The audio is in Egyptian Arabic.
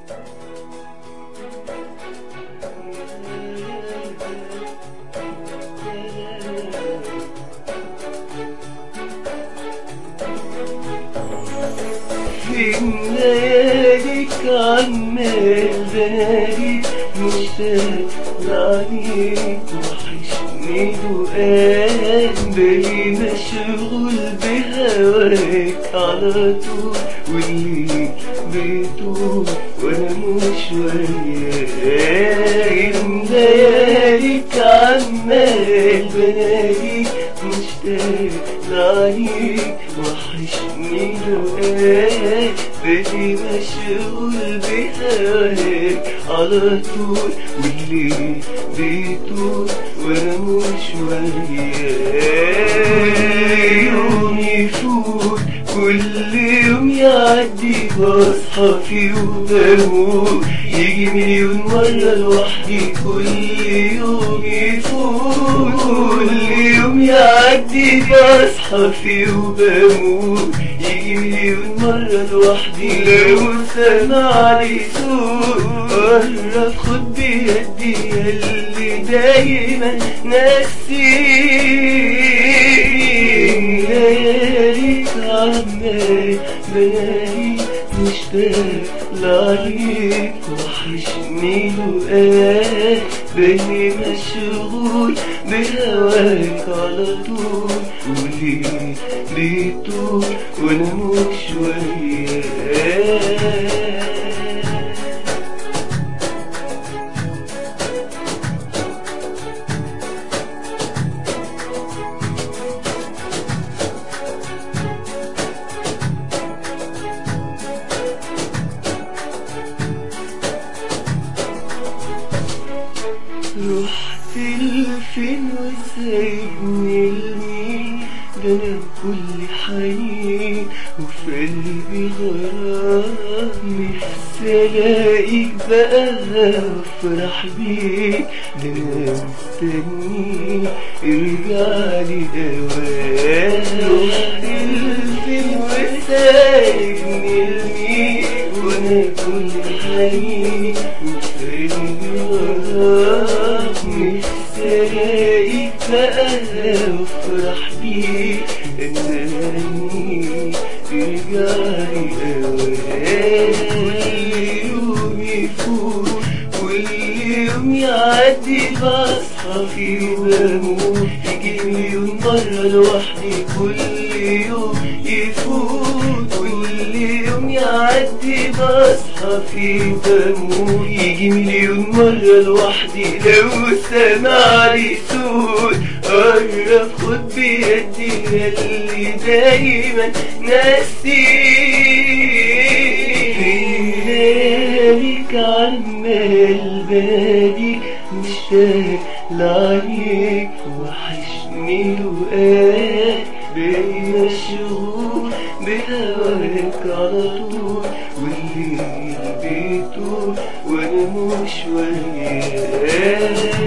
في لياليك عمال بنادي مشتاق لعنيك وحشني لقاك بالي مشغول بهواك على طول واللي بيطول وانا مش وياك لياليك عمال بناديك مشتاق لعنيك وحشني لقاك بالي مشغول بهواك على طول واللي بيطول وانا مش وياك يوم يفوت كل يوم يعدي بصحى فيه وبموت يجي مليون مرة لوحدي كل يوم يفوت كل يوم يعدي بصحى فيه وبموت يجي مليون مرة لوحدي لو سمع لي صوت قرب خد بيدي اللي دايما ناسيني لياليك عمال بلاقي مشتاق لعليك وحشني لقاك بالي مشغول بهواك على طول وليه بيطول وانا مش وياك رحت لفين وسايبني لمين ده انا كل حنين وفي قلبي غرام نفسي الاقيك بقى افرح بيك ده انا مستنيك ارجع لي هواك رحت لفين وسايبني لمين وانا كل حنين وفي قلبي غرام نفسي الاقيك بقى افرح بيك اناني ارجعي هواك كل يوم يفوت كل يوم يعدي بصحى فيه وبموت يجي مليون مرة لوحدي كل يوم يفوت كل يوم يعدي بصحى فيه وبموت يجي مليون مرة لوحدي لو سمع لي صوت قرب خد بيدي اللي دايما ناسيك عمال باديك مشتاق لعينيك وحشني لقاك بالي مشغول بهواك على طول والليل بيطول وانا مش وياك